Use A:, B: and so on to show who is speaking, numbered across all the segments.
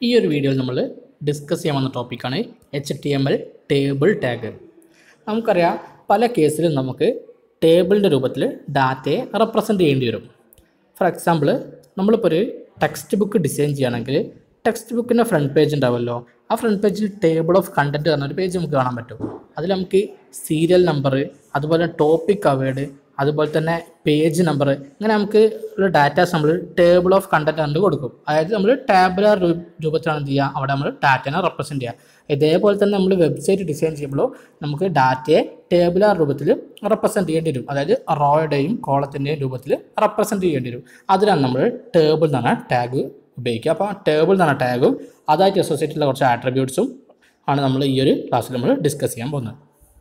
A: ഈ ഒരു വീഡിയോയിൽ നമ്മൾ ഡിസ്കസ് ചെയ്യാൻ വന്ന ടോപ്പിക്കാണ് H T M L table tag നമുക്കറിയാം പല കേസിലും നമുക്ക് ടേബിളിൻ്റെ രൂപത്തിൽ ഡാറ്റയെ റെപ്രസെൻ്റ് ചെയ്യേണ്ടി വരും ഫോർ എക്സാമ്പിൾ നമ്മളിപ്പോൾ ഒരു ടെക്സ്റ്റ് ബുക്ക് ഡിസൈൻ ചെയ്യുകയാണെങ്കിൽ ടെക്സ്റ്റ് ബുക്കിൻ്റെ ഫ്രണ്ട് പേജ് ഉണ്ടാവുമല്ലോ ആ ഫ്രണ്ട് പേജിൽ ടേബിൾ ഓഫ് കണ്ടൻറ്റ് പറഞ്ഞൊരു പേജ് നമുക്ക് കാണാൻ പറ്റും അതിൽ നമുക്ക് സീരിയൽ നമ്പർ അതുപോലെ ടോപ്പിക് അവേഡ് അതുപോലെ തന്നെ പേജ് നമ്പർ ഇങ്ങനെ നമുക്ക് ഉള്ള ഡാറ്റാസ് നമ്മൾ ടേബിൾ ഓഫ് കണ്ടൻറ്റ് കണ്ട് കൊടുക്കും അതായത് നമ്മൾ ടാബുലാർ രൂപത്തിലാണ് എന്ത് ചെയ്യുക അവിടെ നമ്മൾ ഡാറ്റനെ റെപ്രസെൻറ്റ് ചെയ്യുക ഇതേപോലെ തന്നെ നമ്മൾ വെബ്സൈറ്റ് ഡിസൈൻ ചെയ്യുമ്പോൾ നമുക്ക് ഡാറ്റയെ ടേബുലാർ രൂപത്തിൽ റെപ്രസെൻറ്റ് ചെയ്യേണ്ടി വരും അതായത് റോയുടെയും കോളത്തിൻ്റെയും രൂപത്തിൽ റെപ്രസെൻറ്റ് ചെയ്യേണ്ടി വരും അതിനാണ് നമ്മൾ ടേബിൾ എന്ന് പറഞ്ഞ ടാഗ് ഉപയോഗിക്കുക അപ്പോൾ ടേബിൾ എന്ന് പറഞ്ഞ ടാഗും അതായിട്ട് അസോസിയേറ്റ് ഉള്ള കുറച്ച് ആട്രിബ്യൂട്ട്സും ആണ് നമ്മൾ ഈ ഒരു ക്ലാസ്സിൽ നമ്മൾ ഡിസ്കസ് ചെയ്യാൻ പോകുന്നത്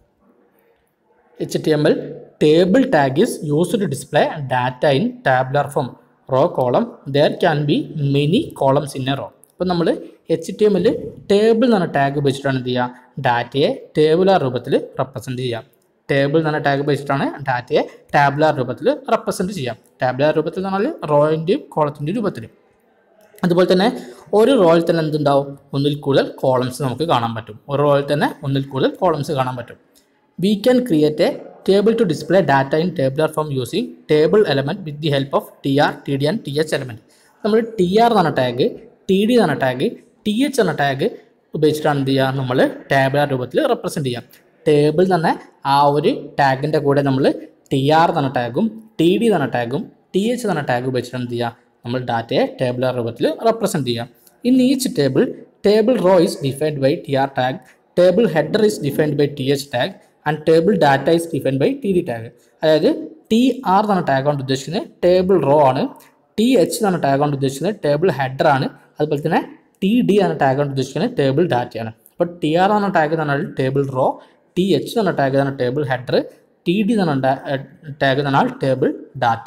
A: H T M L table tag is use to display data in tabular form row column there can be many columns in a row അപ്പോൾ നമ്മൾ H T M L table എന്ന് പറഞ്ഞ ടാഗ് ഉപയോഗിച്ചിട്ടാണ് എന്ത് ചെയ്യുക ഡാറ്റയെ ടേബിളാർ രൂപത്തിൽ represent ചെയ്യുക ടേബിൾ എന്ന് പറഞ്ഞ ടാഗ് ഉപയോഗിച്ചിട്ടാണ് ഡാറ്റയെ ടാബ്ലാർ രൂപത്തിൽ റെപ്രസെൻറ്റ് ചെയ്യാം ടാബ്ലാർ രൂപത്തിൽ എന്ന് പറഞ്ഞാൽ റോയിൻ്റെയും കോളത്തിൻ്റെയും രൂപത്തിൽ അതുപോലെ തന്നെ ഒരു റോയിൽ തന്നെ എന്തുണ്ടാവും ഒന്നിൽ കൂടുതൽ കോളംസ് നമുക്ക് കാണാൻ പറ്റും ഒരു റോയിൽ തന്നെ ഒന്നിൽ കൂടുതൽ കോളംസ് കാണാൻ പറ്റും we can create a table to display data in tabular form using table element with the help of T R T D and T H element നമ്മൾ ടി ആർ എന്ന് പറഞ്ഞ ടാഗ് ടി ഡി എന്ന് പറഞ്ഞ tag T H എന്ന tag ഉപയോഗിച്ചിട്ടാണ് എന്ത് ചെയ്യുക നമ്മൾ ടേബിളർ രൂപത്തിൽ റെപ്രസെൻറ്റ് ചെയ്യാം ടേബിൾ തന്നെ ആ ഒരു ടാഗിൻ്റെ കൂടെ നമ്മൾ ടി ആർ എന്ന ടാഗും ടി ഡി എന്ന ടാഗും ടി എച്ച് എന്ന ടാഗ് ഉപയോഗിച്ചിട്ടാണ് എന്ത് ചെയ്യുക നമ്മൾ ഡാറ്റയെ ടേബിളർ രൂപത്തിൽ റെപ്രസെൻറ്റ് ചെയ്യാം in each table table row is defined by T R tag table header is defined by T H tag and table data is defined by T D tag അതായത് T R എന്ന tag കൊണ്ട് ഉദ്ദേശിക്കുന്നത് table row ആണ് T H എന്ന tag കൊണ്ട് ഉദ്ദേശിക്കുന്നത് table header ആണ് അതുപോലെ തന്നെ ടി ഡി എന്ന ടാഗ് കൊണ്ട് ഉദ്ദേശിക്കുന്നത് ടേബിൾ ഡാറ്റയാണ് അപ്പോൾ ടി ആർ എന്ന ടാഗ് എന്ന് പറഞ്ഞാൽ ടേബിൾ റോ ടി എച്ച് എന്ന ടാഗ് എന്ന് പറഞ്ഞാൽ ടേബിൾ ഹെഡർ ടി ഡി എന്ന് പറഞ്ഞ ടാഗ് എന്ന് പറഞ്ഞാൽ ടേബിൾ ഡാറ്റ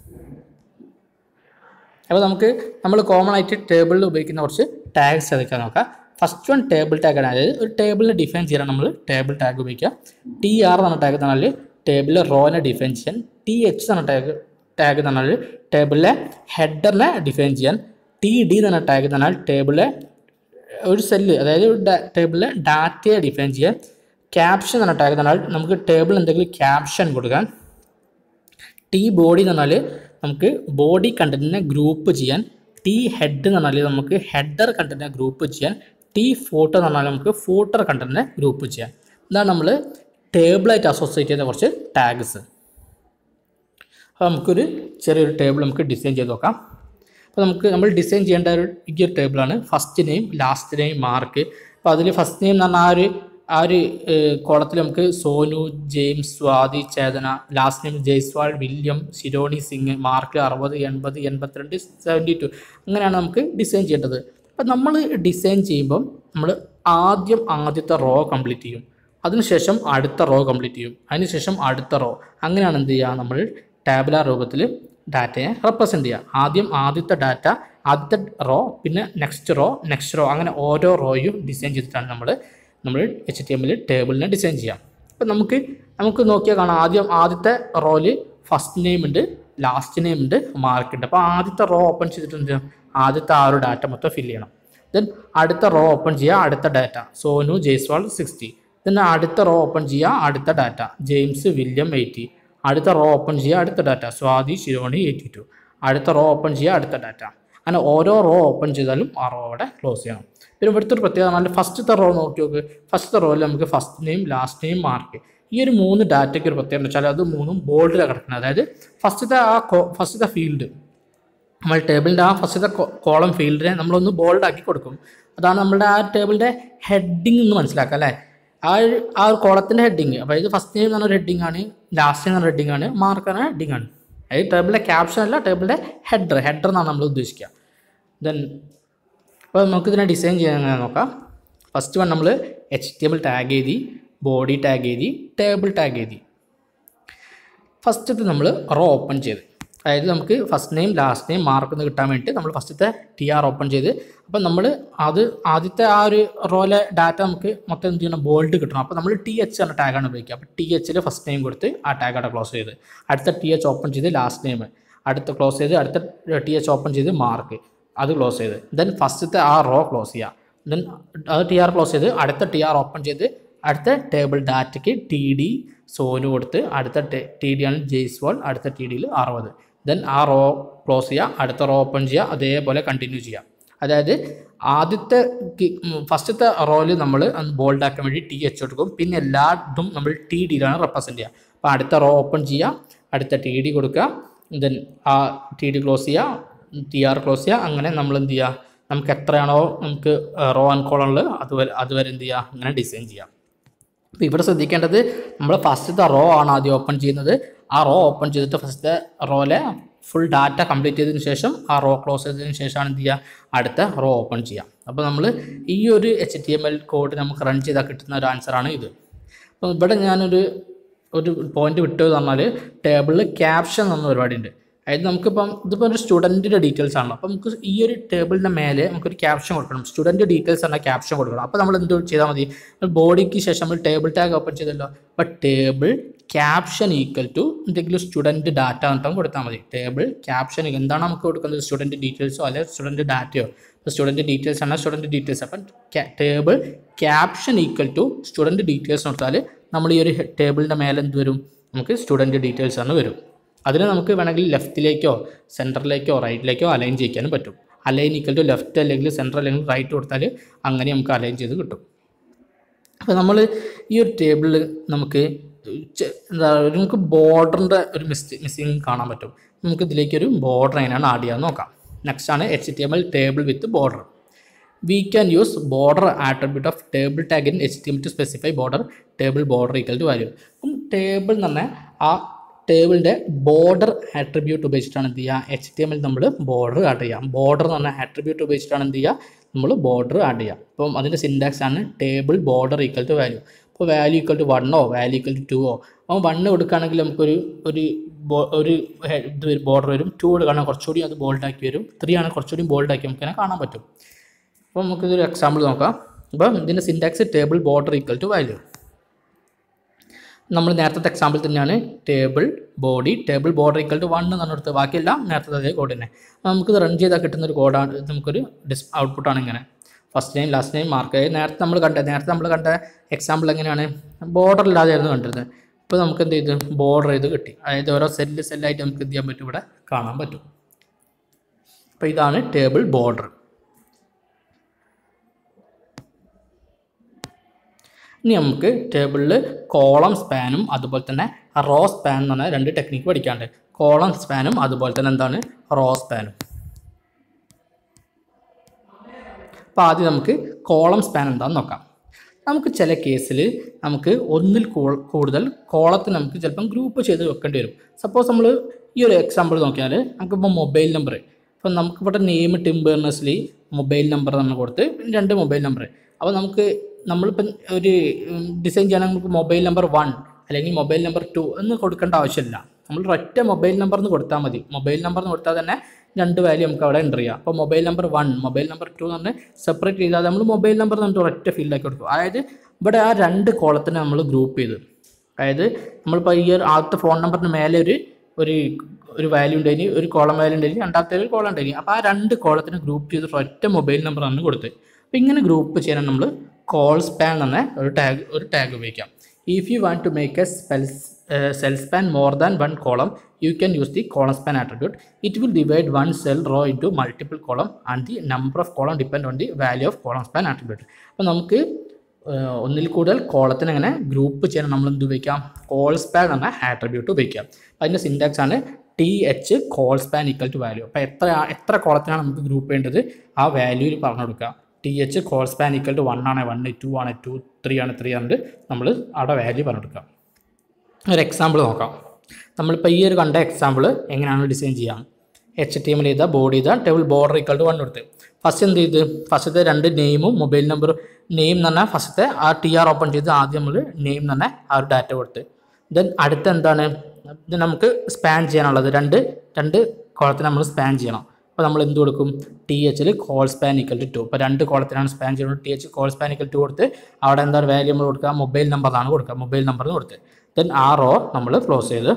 A: അപ്പോൾ നമുക്ക് നമ്മൾ കോമൺ ആയിട്ട് ടേബിളിൽ ഉപയോഗിക്കുന്ന കുറച്ച് ടാഗ്സ് ഏതൊക്കെയാണ് നോക്കാം ഫസ്റ്റ് വൺ ടേബിൾ ടാഗ് ആണ് അതായത് ഒരു ടേബിളിനെ ഡിഫൈൻ ചെയ്യാൻ നമ്മൾ ടേബിൾ ടാഗ് ഉപയോഗിക്കുക ടി ആർ എന്ന ടാഗ് എന്ന് പറഞ്ഞാൽ ടേബിളിലെ റോനെ ഡിഫൈൻ ചെയ്യാൻ ടി എച്ച് എന്ന ടാഗ് ടാഗ് എന്ന് പറഞ്ഞാൽ ടേബിളിലെ ഹെഡറിനെ ഡിഫൈൻ ചെയ്യാൻ ടി ഡി എന്ന ടാഗ് എന്ന് പറഞ്ഞാൽ ടേബിളിലെ ഒരു സെല്ല് അതായത് ഒരു ടേബിളിലെ ഡാറ്റയെ ഡിഫൈൻ ചെയ്യാൻ ക്യാപ്ഷൻ എന്ന ടാഗ് എന്ന് പറഞ്ഞാൽ നമുക്ക് ടേബിൾ എന്തെങ്കിലും ക്യാപ്ഷൻ കൊടുക്കാൻ ടി ബോഡി എന്ന് പറഞ്ഞാൽ നമുക്ക് ബോഡി കണ്ടന്റിനെ ഗ്രൂപ്പ് ചെയ്യാൻ ടി ഹെഡ് എന്ന് പറഞ്ഞാൽ നമുക്ക് ഹെഡർ കണ്ടന്റിനെ ഗ്രൂപ്പ് ചെയ്യാൻ ടി ഫോട്ടോ എന്ന് പറഞ്ഞാൽ നമുക്ക് ഫോട്ടർ കണ്ടന്റിനെ ഗ്രൂപ്പ് ചെയ്യാൻ ഇതാണ് നമ്മൾ ടേബിളായിട്ട് അസോസിയേറ്റ് ചെയ്ത കുറച്ച് ടാഗ്സ് അപ്പോൾ നമുക്കൊരു ചെറിയൊരു ടേബിൾ നമുക്ക് ഡിസൈൻ ചെയ്ത് നോക്കാം അപ്പോൾ നമുക്ക് നമ്മൾ ഡിസൈൻ ചെയ്യേണ്ട ഒരു ഈ ഒരു ടേബിളാണ് first name last name mark അപ്പോൾ അതിൽ ഫസ്റ്റ് നെയിം എന്ന് പറഞ്ഞാൽ ആ ഒരു ആ ഒരു കോളത്തിൽ നമുക്ക് Sonu James Swati Chetana last name Jaiswal William Shironi Singh mark അറുപത് എൺപത് എൺപത്തിരണ്ട് സെവൻറ്റി ടു അങ്ങനെയാണ് നമുക്ക് ഡിസൈൻ ചെയ്യേണ്ടത് അപ്പം നമ്മൾ ഡിസൈൻ ചെയ്യുമ്പം നമ്മൾ ആദ്യം ആദ്യത്തെ റോ കംപ്ലീറ്റ് ചെയ്യും അതിനുശേഷം അടുത്ത റോ കംപ്ലീറ്റ് ചെയ്യും അതിനുശേഷം അടുത്ത റോ അങ്ങനെയാണ് എന്ത് ചെയ്യുക നമ്മൾ ടാബുലാർ രൂപത്തിൽ ഡാറ്റയെ റെപ്രസെൻറ്റ് ചെയ്യുക ആദ്യം ആദ്യത്തെ ഡാറ്റ ആദ്യത്തെ റോ പിന്നെ നെക്സ്റ്റ് റോ നെക്സ്റ്റ് റോ അങ്ങനെ ഓരോ റോയും ഡിസൈൻ ചെയ്തിട്ടാണ് നമ്മൾ നമ്മൾ എച്ച് ടി എമ്മിൽ ടേബിളിനെ ഡിസൈൻ ചെയ്യാം അപ്പം നമുക്ക് നമുക്ക് നോക്കിയാൽ കാണാം ആദ്യം ആദ്യത്തെ റോയിൽ ഫസ്റ്റ് നെയിം ഉണ്ട് ലാസ്റ്റ് നെയിം ഉണ്ട് മാർക്ക് ഉണ്ട് അപ്പോൾ ആദ്യത്തെ റോ ഓപ്പൺ ചെയ്തിട്ടുണ്ട് ആദ്യത്തെ ആ ഒരു ഡാറ്റ മൊത്തം ഫില്ല് ചെയ്യണം ദെൻ അടുത്ത റോ ഓപ്പൺ ചെയ്യുക അടുത്ത data Sonu Jaiswal sixty then അടുത്ത റോ ഓപ്പൺ ചെയ്യുക അടുത്ത ഡാറ്റ ജെയിംസ് വില്യം എയ്റ്റി അടുത്ത റോ ഓപ്പൺ ചെയ്യുക അടുത്ത data Swati Shironi eighty two അടുത്ത റോ ഓപ്പൺ ചെയ്യുക അടുത്ത ഡാറ്റ അങ്ങനെ ഓരോ റോ ഓപ്പൺ ചെയ്താലും ആ റോ അവിടെ ക്ലോസ് ചെയ്യണം പിന്നെ ഇവിടുത്തെ ഒരു പ്രത്യേകത പറഞ്ഞാൽ ഫസ്റ്റത്തെ റോ നോക്കി നോക്ക് ഫസ്റ്റത്തെ റോയിൽ നമുക്ക് first name last name mark ഈ ഒരു മൂന്ന് ഡാറ്റയ്ക്ക് ഒരു പ്രത്യേകത വെച്ചാൽ അത് മൂന്നും ബോൾഡിലാണ് കിടക്കുന്നത് അതായത് ഫസ്റ്റത്തെ ആ ഫസ്റ്റത്തെ ഫീൽഡ് നമ്മൾ ടേബിളിൻ്റെ ആ ഫസ്റ്റത്തെ കോളം ഫീൽഡിനെ നമ്മളൊന്ന് ബോൾഡ് ആക്കി കൊടുക്കും അതാണ് നമ്മുടെ ആ ടേബിളിൻ്റെ ഹെഡിങ് എന്ന് മനസ്സിലാക്കുക അല്ലേ ആ ഒരു ആ ഒരു കോളത്തിൻ്റെ ഹെഡിങ് അതായത് ഫസ്റ്റ് നെയിം എന്ന് പറഞ്ഞ ഹെഡിങ് ആണ് ലാസ്റ്റ് നെയിം എന്ന് പറഞ്ഞ ഹെഡിങ് ആണ് മാർക്ക് എന്ന ഹെഡിങ് ആണ് അതായത് ടേബിളിൻ്റെ ക്യാപ്ഷൻ അല്ല ടേബിളിൻ്റെ ഹെഡർ ഹെഡർ എന്നാണ് നമ്മൾ ഉദ്ദേശിക്കുക ദെൻ അപ്പോൾ നമുക്കിതിനെ ഡിസൈൻ ചെയ്യാൻ എങ്ങനെ നോക്കാം ഫസ്റ്റ് വൺ നമ്മൾ H T M L tag എഴുതി ബോഡി ടാഗ് എഴുതി ടേബിൾ ടാഗ് എഴുതി ഫസ്റ്റത്തെ നമ്മൾ റോ ഓപ്പൺ ചെയ്ത് അതായത് നമുക്ക് first name last name mark എന്ന് കിട്ടാൻ വേണ്ടി നമ്മൾ ഫസ്റ്റത്തെ ടി ആർ ഓപ്പൺ ചെയ്ത് അപ്പം നമ്മൾ അത് ആദ്യത്തെ ആ ഒരു റോയിലെ ഡാറ്റ നമുക്ക് മൊത്തം എന്ത് ചെയ്യണം ബോൾഡ് കിട്ടണം അപ്പോൾ നമ്മൾ ടി എച്ച് എന്ന ടാഗാണ് ഉപയോഗിക്കുക അപ്പോൾ ടി എച്ചിൽ ഫസ്റ്റ് നെയിം കൊടുത്ത് ആ ടാഗ് അവിടെ ക്ലോസ് ചെയ്ത് അടുത്ത ടി എച്ച് ഓപ്പൺ ചെയ്ത് ലാസ്റ്റ് നെയിം അടുത്ത ക്ലോസ് ചെയ്ത് അടുത്ത ടി എച്ച് ഓപ്പൺ ചെയ്ത് മാർക്ക് അത് ക്ലോസ് ചെയ്ത് ദെൻ ഫസ്റ്റത്തെ ആ റോ ക്ലോസ് ചെയ്യുക ദെൻ അത് ടി ആർ ക്ലോസ് ചെയ്ത് അടുത്ത ടി ആർ ഓപ്പൺ ചെയ്ത് അടുത്ത ടേബിൾ ഡാറ്റയ്ക്ക് ടി ഡി സോന് കൊടുത്ത് അടുത്ത ടി ഡി ആണ് ജെയ്സ്വാൾ അടുത്ത ടി ഡിയിൽ അറുപത് ദെൻ ആ റോ ക്ലോസ് ചെയ്യുക അടുത്ത റോ ഓപ്പൺ ചെയ്യുക അതേപോലെ കണ്ടിന്യൂ ചെയ്യുക അതായത് ആദ്യത്തെ ഫസ്റ്റത്തെ റോയിൽ നമ്മൾ ബോൾഡ് ആക്കാൻ വേണ്ടി ടി എച്ച് കൊടുക്കും പിന്നെ എല്ലാതും നമ്മൾ ടി ഡിയിലാണ് റെപ്രസെൻറ്റ് ചെയ്യുക അപ്പോൾ അടുത്ത റോ ഓപ്പൺ ചെയ്യുക അടുത്ത ടി ഡി കൊടുക്കുക ദെൻ ആ ടി ഡി ക്ലോസ് ചെയ്യുക ടി ആർ ക്ലോസ് ചെയ്യുക അങ്ങനെ നമ്മൾ എന്ത് ചെയ്യുക നമുക്ക് എത്രയാണോ നമുക്ക് റോ ആൻഡ് കോളണിൽ അതുവരെ അതുവരെ എന്ത് ചെയ്യുക അങ്ങനെ ഡിസൈൻ ചെയ്യാം അപ്പോൾ ഇവിടെ ശ്രദ്ധിക്കേണ്ടത് നമ്മൾ ഫസ്റ്റത്തെ റോ ആണ് ആദ്യം ഓപ്പൺ ചെയ്യുന്നത് ആ റോ ഓപ്പൺ ചെയ്തിട്ട് ഫസ്റ്റത്തെ റോയിലെ ഫുൾ ഡാറ്റ കംപ്ലീറ്റ് ചെയ്തതിന് ശേഷം ആ റോ ക്ലോസ് ചെയ്തതിന് ശേഷമാണ് എന്ത് ചെയ്യുക അടുത്ത റോ ഓപ്പൺ ചെയ്യുക അപ്പോൾ നമ്മൾ ഈ ഒരു H T M L code നമുക്ക് റൺ ചെയ്താൽ കിട്ടുന്ന ഒരു ആൻസറാണ് ഇത് അപ്പോൾ ഇവിടെ ഞാനൊരു ഒരു പോയിന്റ് വിട്ടു പറഞ്ഞാൽ ടേബിളിൽ ക്യാപ്ഷൻ എന്ന പരിപാടി ഉണ്ട് അതായത് നമുക്കിപ്പം ഇതിപ്പോൾ ഒരു സ്റ്റുഡൻറ്റിൻ്റെ ഡീറ്റെയിൽസ് ആണല്ലോ അപ്പോൾ നമുക്ക് ഈ ഒരു ടേബിളിൻ്റെ മേലെ നമുക്കൊരു ക്യാപ്ഷൻ കൊടുക്കണം സ്റ്റുഡൻറ്റ് ഡീറ്റെയിൽസ് എന്ന ക്യാപ്ഷൻ കൊടുക്കണം അപ്പോൾ നമ്മൾ എന്ത് ചെയ്താൽ മതി ബോഡിക്ക് ശേഷം നമ്മൾ ടേബിൾ ടാഗ് ഓപ്പൺ ചെയ്തല്ലോ അപ്പോൾ ടേബിൾ ക്യാപ്ഷൻ ഈക്വൽ ടു എന്തെങ്കിലും സ്റ്റുഡൻറ്റ് ഡാറ്റ എന്നിട്ടും കൊടുത്താൽ മതി ടേബിൾ ക്യാപ്ഷൻ എന്താണ് നമുക്ക് കൊടുക്കുന്നത് സ്റ്റുഡൻറ്റ് ഡീറ്റെയിൽസോ അല്ലെങ്കിൽ സ്റ്റുഡൻറ്റ് ഡാറ്റയോ ഇപ്പോൾ സ്റ്റുഡൻറ്റ് ഡീറ്റെയിൽസ് ആണ് സ്റ്റുഡൻറ്റ് ഡീറ്റെയിൽസ് അപ്പം table caption equal to student details കൊടുത്താൽ നമ്മൾ ഈ ഒരു ടേബിളിൻ്റെ മേലെ എന്ത് വരും നമുക്ക് സ്റ്റുഡൻറ്റ് ഡീറ്റെയിൽസ് ആണ് വരും അതിന് നമുക്ക് വേണമെങ്കിൽ ലെഫ്റ്റിലേക്കോ സെൻറ്ററിലേക്കോ റൈറ്റിലേക്കോ അലൈൻ ചെയ്യിക്കാനും പറ്റും അലൈൻ ഈക്വൽ ടു ലെഫ്റ്റ് അല്ലെങ്കിൽ സെൻറ്റർ അല്ലെങ്കിൽ റൈറ്റ് കൊടുത്താൽ അങ്ങനെ നമുക്ക് അലൈൻ ചെയ്ത് കിട്ടും അപ്പോൾ നമ്മൾ ഈ ഒരു ടേബിളിൽ നമുക്ക് ചെ- എന്താ പറയുക നമുക്ക് ബോർഡറിൻ്റെ ഒരു മിസ് മിസ്സിങ് കാണാൻ പറ്റും നമുക്ക് ഇതിലേക്ക് ഒരു ബോർഡർ എങ്ങനെയാണ് ആഡ് ചെയ്യാൻ നോക്കാം നെക്സ്റ്റ് ആണ് H T M L table with border we can use border attribute of table tag in H T M to specify border table border equal to value അപ്പം ടേബിൾ എന്ന് പറഞ്ഞാൽ ആ ടേബിളിൻ്റെ border attribute ഉപയോഗിച്ചിട്ടാണ് എന്ത് ചെയ്യുക H T എമ്മിൽ നമ്മൾ ബോർഡർ ആഡ് ചെയ്യാം ബോർഡർ എന്ന് പറഞ്ഞാൽ ആട്രിബ്യൂട്ട് ഉപയോഗിച്ചിട്ടാണ് എന്ത് ചെയ്യുക നമ്മൾ ബോർഡർ ആഡ് ചെയ്യാം അപ്പം അതിൻ്റെ സിൻടാക്സ് ആണ് table border equal to value ഇപ്പോൾ വാല്യൂ ഈക്വൽ ടു വണ്ണോ വാല്യൂ ഈക്വൽ ടു ടുവോ അപ്പോൾ വണ്ണ് കൊടുക്കുകയാണെങ്കിൽ നമുക്കൊരു ഒരു ബോ- ഒരു ഹെ- ഇത് ബോർഡർ വരും ടു കൊടുക്കുകയാണെങ്കിൽ കുറച്ചുകൂടി അത് ബോൾഡാക്കി വരും ത്രീ ആണ് കുറച്ചുകൂടി ബോൾഡാക്കി നമുക്ക് അതിനെ കാണാൻ പറ്റും അപ്പോൾ നമുക്കിതൊരു എക്സാമ്പിൾ നോക്കാം അപ്പം ഇതിൻ്റെ syntax table border equal to value നമ്മൾ നേരത്തെ എക്സാമ്പിൾ തന്നെയാണ് table body table border equal to one എന്നാണ് എടുത്തത് ബാക്കിയെല്ലാം നേരത്തെ അതേ കോഡ് തന്നെ അപ്പോൾ നമുക്കിത് റൺ ചെയ്താൽ കിട്ടുന്ന ഒരു കോഡാണ് ഇത് നമുക്കൊരു ഡിസ് ഔട്ട്പുട്ടാണ് ഇങ്ങനെ first name last name mark നേരത്തെ നമ്മൾ കണ്ട നേരത്തെ നമ്മൾ കണ്ട എക്സാമ്പിൾ എങ്ങനെയാണ് ബോർഡർ ഇല്ലാതെയായിരുന്നു കണ്ടിരുന്നത് ഇപ്പോൾ നമുക്ക് എന്ത് ചെയ്തു ബോർഡർ ചെയ്ത് കിട്ടി അതായത് ഓരോ സെല്ല് സെല്ലായിട്ട് നമുക്ക് എന്ത് ചെയ്യാൻ പറ്റും ഇവിടെ കാണാൻ പറ്റും അപ്പോൾ ഇതാണ് ടേബിൾ ബോർഡർ ഇനി നമുക്ക് ടേബിളിൽ കോളം സ്പാനും അതുപോലെ തന്നെ റോ സ്പാൻ എന്ന് പറഞ്ഞ രണ്ട് ടെക്നിക്ക് പഠിക്കാണ്ട് കോളം സ്പാനും അതുപോലെ തന്നെ എന്താണ് റോ സ്പാനും അപ്പോൾ ആദ്യം നമുക്ക് കോളം സ്പാൻ എന്താണെന്ന് നോക്കാം നമുക്ക് ചില കേസിൽ നമുക്ക് ഒന്നിൽ കൂ- കൂടുതൽ കോളത്തിന് നമുക്ക് ചിലപ്പം ഗ്രൂപ്പ് ചെയ്ത് വെക്കേണ്ടി വരും സപ്പോസ് നമ്മൾ ഈ ഒരു എക്സാമ്പിൾ നോക്കിയാൽ നമുക്കിപ്പോൾ മൊബൈൽ നമ്പർ ഇപ്പം നമുക്കിവിടെ name Tim Berners Lee mobile number നമ്മൾ കൊടുത്ത് പിന്നെ രണ്ട് മൊബൈൽ നമ്പർ അപ്പോൾ നമുക്ക് നമ്മളിപ്പം ഒരു ഡിസൈൻ ചെയ്യണമെങ്കിൽ നമുക്ക് മൊബൈൽ നമ്പർ വൺ അല്ലെങ്കിൽ മൊബൈൽ നമ്പർ ടു എന്ന് കൊടുക്കേണ്ട ആവശ്യമില്ല നമ്മൾ ഒറ്റ മൊബൈൽ നമ്പർ എന്ന് കൊടുത്താൽ മതി മൊബൈൽ നമ്പർ എന്ന് കൊടുത്താൽ തന്നെ രണ്ട് വാല്യൂ നമുക്ക് അവിടെ എൻ്റർ ചെയ്യാം അപ്പോൾ mobile number one mobile number two എന്ന് പറഞ്ഞ് സെപ്പറേറ്റ് ചെയ്താൽ നമ്മൾ മൊബൈൽ നമ്പർ എന്ന് പറഞ്ഞിട്ട് ഒറ്റ ഫീൽഡാക്കി കൊടുക്കും അതായത് ഇവിടെ ആ രണ്ട് കോളത്തിനെ നമ്മൾ ഗ്രൂപ്പ് ചെയ്ത് അതായത് നമ്മളിപ്പോൾ ഈ ഒരു ആദ്യത്തെ ഫോൺ നമ്പറിന് മേലെ ഒരു ഒരു ഒരു വാല്യൂ ഉണ്ടായി ഒരു കോളം വാല്യൂ ഉണ്ടായി രണ്ടാമത്തെ ഒരു കോളം ഉണ്ടായി അപ്പോൾ ആ രണ്ട് കോളത്തിന് ഗ്രൂപ്പ് ചെയ്തിട്ട് ഒറ്റ മൊബൈൽ നമ്പറാണ് കൊടുത്തത് അപ്പോൾ ഇങ്ങനെ ഗ്രൂപ്പ് ചെയ്യാൻ നമ്മൾ കോൾ സ്പാൻ എന്ന ഒരു ടാഗ് ഒരു ടാഗ് ഉപയോഗിക്കാം if you want to make a spells cell span more than one column you can use the column span attribute it will divide one cell row into multiple column and the number of column depend on the value of column span attribute അപ്പോൾ നമുക്ക് ഏഹ് ഒന്നിൽ കൂടുതൽ കോളത്തിന് അങ്ങനെ group ചെയ്യാൻ നമ്മൾ എന്ത് ഉപയോഗിക്കാം call span എന്ന ആട്രിബ്യൂട്ട് ഉപയോഗിക്കാം അപ്പോൾ അതിൻ്റെ സിൻടാക്സ് ആണ് T H col span equal to value അപ്പോൾ എത്ര എത്ര കോളത്തിനാണ് നമുക്ക് ഗ്രൂപ്പ് ചെയ്യേണ്ടത് ആ വാല്യൂവിൽ പറഞ്ഞു കൊടുക്കുക T H col span equal to one ആണ് വൺ ടു ആണ് ടു ത്രീ ആണ് ത്രീ ആണ് നമ്മൾ അവിടെ വാല്യൂ പറഞ്ഞു കൊടുക്കുക ഒരു എക്സാമ്പിൾ നോക്കാം നമ്മളിപ്പോൾ ഈ ഒരു കണ്ട എക്സാമ്പിൾ എങ്ങനെയാണ് ഡിസൈൻ ചെയ്യാം എച്ച് ടി എമ്മിൽ ചെയ്ത ബോർഡ് ചെയ്ത table border equal to one കൊടുത്ത് ഫസ്റ്റ് എന്ത് ചെയ്ത് ഫസ്റ്റത്തെ രണ്ട് നെയിമും മൊബൈൽ നമ്പറും നെയിം എന്ന് പറഞ്ഞാൽ ഫസ്റ്റത്തെ ആ ടി ആർ ഓപ്പൺ ചെയ്ത് ആദ്യം നമ്മൾ നെയിം എന്ന് പറഞ്ഞാൽ ആ ഒരു ഡാറ്റ കൊടുത്ത് ദെൻ അടുത്ത എന്താണ് ഇത് നമുക്ക് സ്പാൻ ചെയ്യാനുള്ളത് രണ്ട് രണ്ട് കോളത്തിന് നമ്മൾ സ്പാൻ ചെയ്യണം അപ്പോൾ നമ്മൾ എന്ത് കൊടുക്കും ടി എച്ചിൽ col span equal to two ഇപ്പോൾ രണ്ട് കോളത്തിനാണ് സ്പാൻ ചെയ്യുന്നത് T H col span equal to കൊടുത്ത് അവിടെ എന്താ വാല്യൂ നമ്മൾ കൊടുക്കുക മൊബൈൽ നമ്പറാണ് കൊടുക്കുക മൊബൈൽ നമ്പർ കൊടുത്ത് ദെൻ ആ റോ നമ്മൾ ക്ലോസ് ചെയ്ത്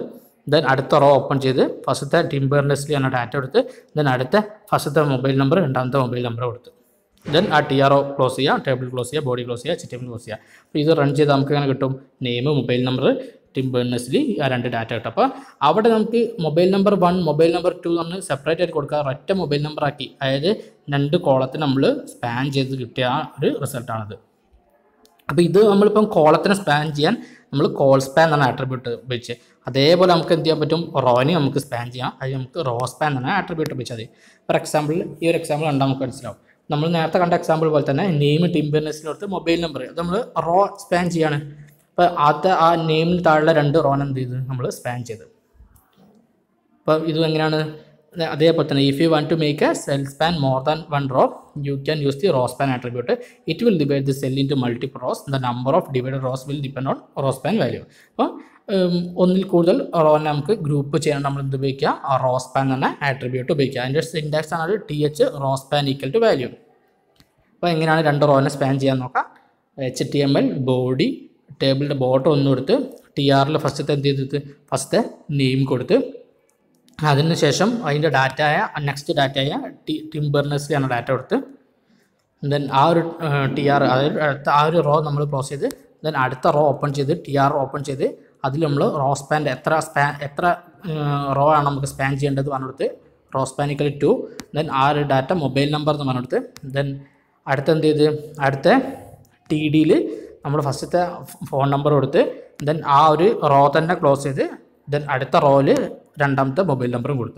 A: ദെൻ അടുത്ത റോ ഓപ്പൺ ചെയ്ത് ഫസ്റ്റത്തെ ടിംബർനെസ്ലി എന്ന ഡാറ്റ കൊടുത്ത് ദെൻ അടുത്ത ഫസ്റ്റത്തെ മൊബൈൽ നമ്പർ രണ്ടാമത്തെ മൊബൈൽ നമ്പർ കൊടുത്ത് ദെൻ ആ ടി ആർ ഒ ക്ലോസ് ചെയ്യുക ടേബിൾ ക്ലോസ് ചെയ്യുക ബോഡി ക്ലോസ് ചെയ്യുക ചിറ്റബിൾ ക്ലോസ് ചെയ്യുക അപ്പോൾ ഇത് റൺ ചെയ്ത് നമുക്ക് എങ്ങനെ കിട്ടും നെയിം മൊബൈൽ നമ്പർ ടിംബേഴ്നെസ്ലി ആ രണ്ട് ഡാറ്റ കിട്ടും അപ്പോൾ അവിടെ നമുക്ക് mobile number one mobile number two നമ്മൾ സെപ്പറേറ്റ് ആയിട്ട് കൊടുക്കുക ഒറ്റ മൊബൈൽ നമ്പർ ആക്കി അതായത് രണ്ട് കോളത്തിന് നമ്മൾ സ്പാൻ ചെയ്ത് കിട്ടിയ ആ ഒരു റിസൾട്ടാണിത് അപ്പോൾ ഇത് നമ്മളിപ്പം കോളത്തിനെ സ്പാൻ ചെയ്യാൻ നമ്മൾ കോൾ സ്പാൻ എന്നാണ് ആട്രിബ്യൂട്ട് ഉപയോഗിച്ച് അതേപോലെ നമുക്ക് എന്ത് ചെയ്യാൻ പറ്റും റോനെ നമുക്ക് സ്പാൻ ചെയ്യാം അത് നമുക്ക് റോ സ്പാൻ എന്നാണ് ആട്രിബ്യൂട്ട് ഉപയോഗിച്ചത് ഫോർ എക്സാമ്പിൾ ഈ ഒരു എക്സാമ്പിൾ കണ്ടാൽ നമുക്ക് മനസ്സിലാവും നമ്മൾ നേരത്തെ കണ്ട എക്സാമ്പിൾ പോലെ തന്നെ നെയിം ടിംബിനെസ്സിനടുത്ത് മൊബൈൽ നമ്പർ അത് നമ്മൾ റോ സ്പാൻ ചെയ്യാണ് അപ്പോൾ അത് ആ നെയിമിന് താഴെ രണ്ട് റോൻ എന്ത് ചെയ്ത് നമ്മൾ സ്പാൻ ചെയ്ത് അപ്പോൾ ഇത് എങ്ങനെയാണ് അതേപോലെ തന്നെ if you want to make a cell span more than one row you can use the row span attribute it will divide the cell into multiple rows the number of divide rows will depend on row span value അപ്പോൾ ഒന്നിൽ കൂടുതൽ റോനെ നമുക്ക് group ചെയ്യാൻ നമ്മൾ എന്ത് ഉപയോഗിക്കുക raw span എന്ന attribute ഉപയോഗിക്കുക അതിൻ്റെ സിൻഡാക്സ് ആണ് T H row span equal to value അപ്പോൾ എങ്ങനെയാണ് രണ്ട് റോനെ സ്പാൻ ചെയ്യാൻ നോക്കാം H T M L body ടേബിളിൻ്റെ ബോട്ടം ഒന്നും കൊടുത്ത് ടി ആറിൽ ഫസ്റ്റത്തെ എന്ത് ചെയ്തിട്ട് ഫസ്റ്റത്തെ നെയിം കൊടുത്ത് അതിനുശേഷം അതിൻ്റെ ഡാറ്റയായ നെക്സ്റ്റ് ഡാറ്റയായ ടി ടിംബർനെസ്ലി എന്ന ഡാറ്റ കൊടുത്ത് ദെൻ ആ ഒരു ടി ആർ അതായത് അടുത്ത ആ ഒരു റോ നമ്മൾ ക്ലോസ് ചെയ്ത് ദെൻ അടുത്ത റോ ഓപ്പൺ ചെയ്ത് ടി ആർ ഓപ്പൺ ചെയ്ത് അതിൽ നമ്മൾ റോ സ്പാൻ്റെ എത്ര സ്പാൻ എത്ര റോ ആണ് നമുക്ക് സ്പാൻ ചെയ്യേണ്ടത് പറഞ്ഞെടുത്ത് റോ സ്പാനിക്കൽ ടു ദെൻ ആ ഒരു ഡാറ്റ മൊബൈൽ നമ്പർ എന്ന് പറഞ്ഞെടുത്ത് ദെൻ അടുത്ത എന്ത് ചെയ്ത് അടുത്ത ടി ഡിയിൽ നമ്മൾ ഫസ്റ്റത്തെ ഫോൺ നമ്പർ കൊടുത്ത് ദെൻ ആ ഒരു റോ തന്നെ ക്ലോസ് ചെയ്ത് ദെൻ അടുത്ത റോയിൽ രണ്ടാമത്തെ മൊബൈൽ നമ്പറും കൊടുത്ത്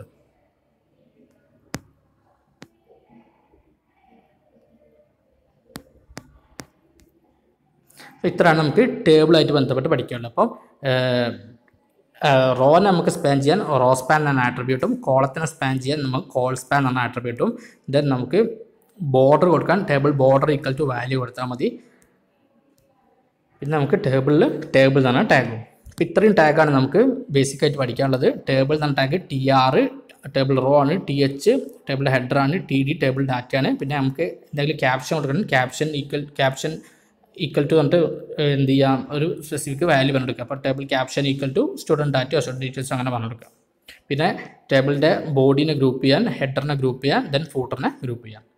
A: അപ്പോൾ ഇത്രയാണ് നമുക്ക് ടേബിളായിട്ട് ബന്ധപ്പെട്ട് പഠിക്കാനുള്ളത് അപ്പം റോനെ നമുക്ക് സ്പാൻ ചെയ്യാൻ റോ സ്പാൻ എന്ന ആട്രിബ്യൂട്ടും കോളത്തിനെ സ്പാൻ ചെയ്യാൻ നമുക്ക് കോൾ സ്പാൻ എന്ന ആട്രിബ്യൂട്ടും ദെൻ നമുക്ക് ബോർഡർ കൊടുക്കാൻ table border equal to value കൊടുത്താൽ മതി പിന്നെ നമുക്ക് ടേബിളിൽ ടേബിൾ എന്നാണ് ടാഗും അപ്പോൾ ഇത്രയും ടാഗാണ് നമുക്ക് ബേസിക് ആയിട്ട് പഠിക്കാനുള്ളത് ടേബിൾ എന്ന tag T R table row ആണ് ടി എച്ച് ടേബിൾ ഹെഡർ ആണ് ടി ഡി ടേബിൾ ഡാറ്റ ആണ് പിന്നെ നമുക്ക് എന്തെങ്കിലും ക്യാപ്ഷൻ കൊടുക്കണം caption equal caption equal to പറഞ്ഞിട്ട് എന്ത് ചെയ്യാം ഒരു സ്പെസിഫിക് വാല്യൂ പറഞ്ഞെടുക്കുക അപ്പോൾ table caption equal to student ഡാറ്റയോ സ്റ്റുഡൻറ്റ് ഡീറ്റെയിൽസ് അങ്ങനെ പറഞ്ഞെടുക്കുക പിന്നെ ടേബിളിൻ്റെ ബോഡീനെ ഗ്രൂപ്പ് ചെയ്യാൻ ഹെഡറിനെ ഗ്രൂപ്പ് ചെയ്യാൻ ദെൻ ഫൂട്ടറിനെ ഗ്രൂപ്പ് ചെയ്യാം